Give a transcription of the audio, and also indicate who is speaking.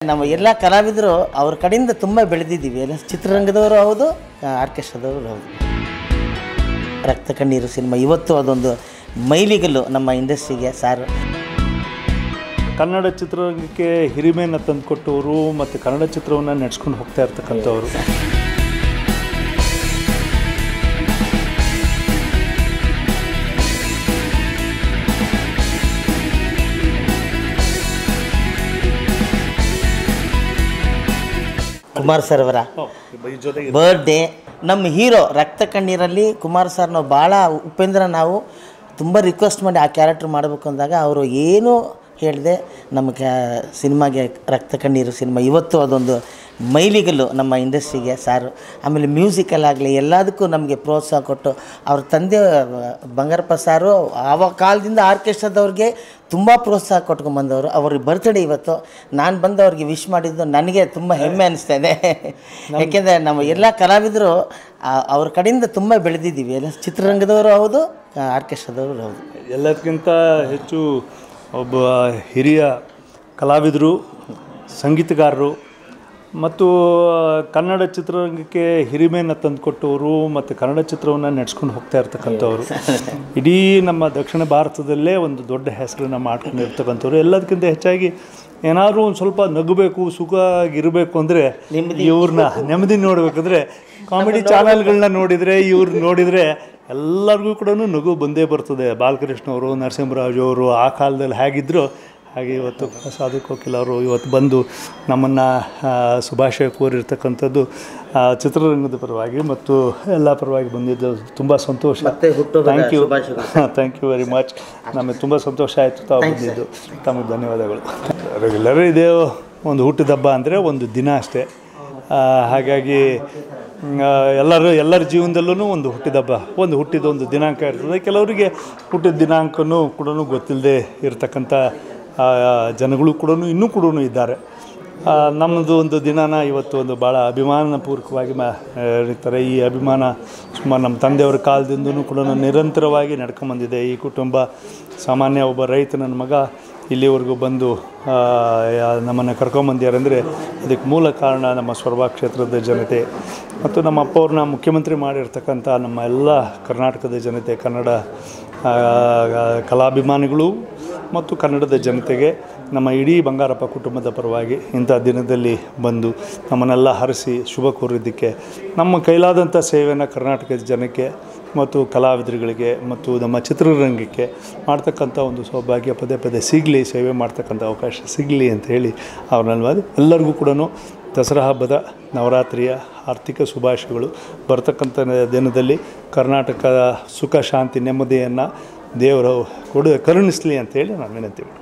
Speaker 1: ನಮ್ಮ ಎಲ್ಲ ಕಲಾವಿದರು ಅವ್ರ ಕಡೆಯಿಂದ ತುಂಬ ಬೆಳೆದಿದ್ದೀವಿ ಎಲ್ಲ ಚಿತ್ರರಂಗದವರು ಹೌದು ಆರ್ಕೆಸ್ಟ್ರಾದವರು ಹೌದು ರಕ್ತ ಕಣ್ಣೀರು ಸಿನಿಮಾ ಇವತ್ತು ಅದೊಂದು ಮೈಲಿಗಲ್ಲು ನಮ್ಮ ಇಂಡಸ್ಟ್ರಿಗೆ ಸಾರು
Speaker 2: ಕನ್ನಡ ಚಿತ್ರರಂಗಕ್ಕೆ ಹಿರಿಮೆಯನ್ನು ತಂದುಕೊಟ್ಟವರು ಮತ್ತು ಕನ್ನಡ ಚಿತ್ರವನ್ನು ನಡೆಸ್ಕೊಂಡು ಹೋಗ್ತಾ ಇರ್ತಕ್ಕಂಥವ್ರು
Speaker 1: ಕುಮಾರ್ ಸರ್ ಅವರ
Speaker 2: ಈ ಜೊತೆಗೆ
Speaker 1: ಬರ್ಡೇ ನಮ್ಮ ಹೀರೋ ರಕ್ತ ಕಣ್ಣೀರಲ್ಲಿ ಕುಮಾರ್ ಸರ್ ನಾವು ಭಾಳ ಉಪೇಂದ್ರ ನಾವು ತುಂಬ ರಿಕ್ವೆಸ್ಟ್ ಮಾಡಿ ಆ ಕ್ಯಾರೆಕ್ಟರ್ ಮಾಡಬೇಕು ಅಂದಾಗ ಅವರು ಏನು ಹೇಳಿದೆ ನಮ್ಮ ಕ್ಯಾ ಸಿನಿಮಾಗೆ ರಕ್ತ ಕಣ್ಣೀರು ಸಿನಿಮಾ ಇವತ್ತು ಅದೊಂದು ಮೈಲಿಗಲ್ಲು ನಮ್ಮ ಇಂಡಸ್ಟ್ರಿಗೆ ಸಾರು ಆಮೇಲೆ ಮ್ಯೂಸಿಕಲ್ಲಾಗಲಿ ಎಲ್ಲದಕ್ಕೂ ನಮಗೆ ಪ್ರೋತ್ಸಾಹ ಕೊಟ್ಟು ಅವ್ರ ತಂದೆ ಬಂಗಾರಪ್ಪ ಸಾರು ಆವ ಕಾಲದಿಂದ ಆರ್ಕೆಸ್ಟ್ರಾದವ್ರಿಗೆ ತುಂಬ ಪ್ರೋತ್ಸಾಹ ಕೊಟ್ಕೊಂಬಂದವರು ಅವ್ರ ಬರ್ತ್ಡೇ ಇವತ್ತು ನಾನು ಬಂದು ಅವ್ರಿಗೆ ವಿಶ್ ಮಾಡಿದ್ದು ನನಗೆ ತುಂಬ ಹೆಮ್ಮೆ ಅನಿಸ್ತಾ ಇದೆ ಯಾಕೆಂದರೆ ನಮ್ಮ ಎಲ್ಲ ಕಲಾವಿದರು ಆ- ಅವ್ರ ಕಡೆಯಿಂದ ತುಂಬ ಬೆಳೆದಿದ್ದೀವಿ ಎಲ್ಲ ಚಿತ್ರರಂಗದವರು ಹೌದು ಆರ್ಕೆಸ್ಟ್ರಾದವರು ಹೌದು
Speaker 2: ಎಲ್ಲದಕ್ಕಿಂತ ಹೆಚ್ಚು ಒಬ್ಬ ಹಿರಿಯ ಕಲಾವಿದರು ಸಂಗೀತಗಾರರು ಮತ್ತು ಕನ್ನಡ ಚಿತ್ರರಂಗಕ್ಕೆ ಹಿರಿಮೆಯನ್ನು ತಂದುಕೊಟ್ಟವರು ಮತ್ತು ಕನ್ನಡ ಚಿತ್ರವನ್ನು ನಡೆಸ್ಕೊಂಡು ಹೋಗ್ತಾ ಇರ್ತಕ್ಕಂಥವ್ರು ಇಡೀ ನಮ್ಮ ದಕ್ಷಿಣ ಭಾರತದಲ್ಲೇ ಒಂದು ದೊಡ್ಡ ಹೆಸರನ್ನು ಮಾಡ್ಕೊಂಡಿರ್ತಕ್ಕಂಥವ್ರು ಎಲ್ಲದಕ್ಕಿಂತ ಹೆಚ್ಚಾಗಿ ಏನಾದರೂ ಒಂದು ಸ್ವಲ್ಪ ನಗಬೇಕು ಸುಖ ಆಗಿರಬೇಕು ಅಂದರೆ ಇವ್ರನ್ನ ನೆಮ್ಮದಿ ನೋಡಬೇಕಂದ್ರೆ ಕಾಮಿಡಿ ಚಾನಲ್ಗಳನ್ನ ನೋಡಿದರೆ ಇವ್ರು ನೋಡಿದರೆ ಎಲ್ಲರಿಗೂ ಕೂಡ ನಗು ಬಂದೇ ಬರ್ತದೆ ಬಾಲಕೃಷ್ಣ ಅವರು ನರಸಿಂಹರಾಜು ಅವರು ಆ ಕಾಲದಲ್ಲಿ ಹೇಗಿದ್ದರು ಹಾಗೆ ಇವತ್ತು ಸಾಧು ಕೋಕಿಲ್ ಅವರು ಇವತ್ತು ಬಂದು ನಮ್ಮನ್ನು ಶುಭಾಶಯ ಕೋರಿರ್ತಕ್ಕಂಥದ್ದು ಆ, ಚಿತ್ರರಂಗದ ಪರವಾಗಿ ಮತ್ತು ಎಲ್ಲ ಪರವಾಗಿ ಬಂದಿದ್ದು ತುಂಬ ಸಂತೋಷ
Speaker 1: ಮತ್ತೆ ಹುಟ್ಟುಹಬ್ಬದ
Speaker 2: ಥ್ಯಾಂಕ್ ಯು
Speaker 1: ಶುಭಾಶಯಗಳು.
Speaker 2: ಥ್ಯಾಂಕ್ ಯು ವೆರಿ ಮಚ್ ನಮಗೆ ತುಂಬ ಸಂತೋಷ ಆಯಿತು ತಾವು ಬಂದಿದ್ದು ತಮಗೆ ಧನ್ಯವಾದಗಳು ರೆಗ್ಯುಲರ್ ಇದೇ ಒಂದು ಹುಟ್ಟಿದ ಹಬ್ಬ ಅಂದರೆ ಒಂದು ದಿನ ಅಷ್ಟೇ ಆ, ಹಾಗಾಗಿ ಮ್, ಆ, ಎಲ್ಲರ ಎಲ್ಲರ ಜೀವನದಲ್ಲೂ ಒಂದು ಹುಟ್ಟಿದ ಹಬ್ಬ ಒಂದು ಹುಟ್ಟಿದ ಒಂದು ದಿನಾಂಕ ಇರ್ತದೆ ಕೆಲವರಿಗೆ ಹುಟ್ಟಿದ ದಿನಾಂಕನೂ ಕೂಡ ಗೊತ್ತಿಲ್ಲದೆ ಇರತಕ್ಕಂಥ ಆ, ಜನಗಳು ಕೂಡ ಇನ್ನೂ ಕೂಡ ಇದ್ದಾರೆ ಆ, ನಮ್ಮದು ಒಂದು ದಿನಾನ ಇವತ್ತು ಒಂದು ಭಾಳ ಅಭಿಮಾನಪೂರ್ವಕವಾಗಿ ಮಾ ಇರ್ತಾರೆ ಈ ಅಭಿಮಾನ ಸುಮಾರು ನಮ್ಮ ತಂದೆಯವರ ಕಾಲದಿಂದನೂ ಕೂಡ ನಿರಂತರವಾಗಿ ನಡ್ಕೊಂಬಂದಿದೆ ಈ ಕುಟುಂಬ ಸಾಮಾನ್ಯ ಒಬ್ಬ ರೈತ ನನ್ನ ಮಗ ಇಲ್ಲಿವರೆಗೂ ಬಂದು ಆ, ಯಾ- ನಮ್ಮನ್ನು ಕರ್ಕೊಂಬಂದ್ಯಾರಂದರೆ ಅದಕ್ಕೆ ಮೂಲ ಕಾರಣ ನಮ್ಮ ಸೊರಬ ಕ್ಷೇತ್ರದ ಜನತೆ ಮತ್ತು ನಮ್ಮ ಅಪ್ಪ ಅವ್ರನ್ನ ಮುಖ್ಯಮಂತ್ರಿ ಮಾಡಿರ್ತಕ್ಕಂಥ ನಮ್ಮ ಎಲ್ಲ ಕರ್ನಾಟಕದ ಜನತೆ ಕನ್ನಡ ಆ, ಕಲಾಭಿಮಾನಿಗಳು ಮತ್ತು ಕನ್ನಡದ ಜನತೆಗೆ ನಮ್ಮ ಇಡೀ ಬಂಗಾರಪ್ಪ ಕುಟುಂಬದ ಪರವಾಗಿ ಇಂಥ ದಿನದಲ್ಲಿ ಬಂದು ನಮ್ಮನ್ನೆಲ್ಲ ಹರಿಸಿ ಶುಭ ಕೋರಿದ್ದಕ್ಕೆ ನಮ್ಮ ಕೈಲಾದಂಥ ಸೇವೆಯನ್ನು ಕರ್ನಾಟಕದ ಜನಕ್ಕೆ ಮತ್ತು ಕಲಾವಿದರುಗಳಿಗೆ ಮತ್ತು ನಮ್ಮ ಚಿತ್ರರಂಗಕ್ಕೆ ಮಾಡ್ತಕ್ಕಂಥ ಒಂದು ಸೌಭಾಗ್ಯ ಪದೇ ಪದೇ ಸಿಗಲಿ ಸೇವೆ ಮಾಡ್ತಕ್ಕಂಥ ಅವಕಾಶ ಸಿಗಲಿ ಅಂತ ಹೇಳಿ ಅವ್ರನ್ನ ಎಲ್ಲರಿಗೂ ಕೂಡ ದಸರಾ ಹಬ್ಬದ ನವರಾತ್ರಿಯ ಆರ್ಥಿಕ ಶುಭಾಶಯಗಳು ಬರ್ತಕ್ಕಂಥ ದಿನದಲ್ಲಿ ಕರ್ನಾಟಕದ ಸುಖ ಶಾಂತಿ ನೆಮ್ಮದಿಯನ್ನು ದೇವರು ಕೊಡು ಕರುಣಿಸಲಿ ಅಂತೇಳಿ ನಾನು ವಿನಂತಿ ಮಾಡ್ತೀನಿ